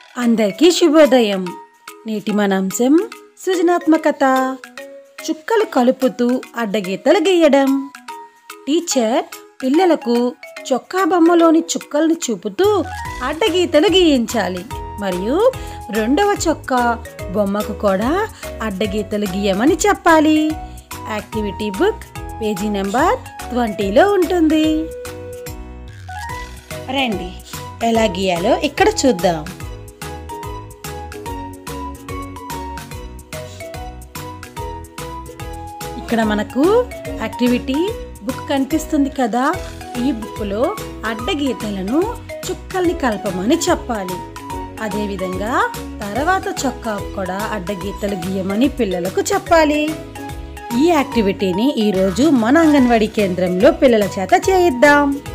అందరికీ శుభోదయం నేటి మన అంశం సృజనాత్మకత చుక్కలు కలుపుతూ అడ్డగీతలు గీయడం టీచర్ పిల్లలకు చొక్కా బొమ్మలోని చుక్కలను చూపుతూ అడ్డగీతలు గీయించాలి మరియు రెండవ చొక్కా బొమ్మకు కూడా అడ్డగీతలు గీయమని చెప్పాలి యాక్టివిటీ బుక్ పేజీ నెంబర్ ట్వంటీలో ఉంటుంది రండి ఎలా గీయాలో ఇక్కడ చూద్దాం ఇక్కడ మనకు యాక్టివిటీ బుక్ కనిపిస్తుంది కదా ఈ బుక్లో అడ్డగీతలను చుక్కల్ని కలపమని చెప్పాలి అదేవిధంగా తర్వాత చొక్కా కూడా అడ్డగీతలు గీయమని పిల్లలకు చెప్పాలి ఈ యాక్టివిటీని ఈరోజు మన అంగన్వాడీ కేంద్రంలో పిల్లల చేత చేయిద్దాం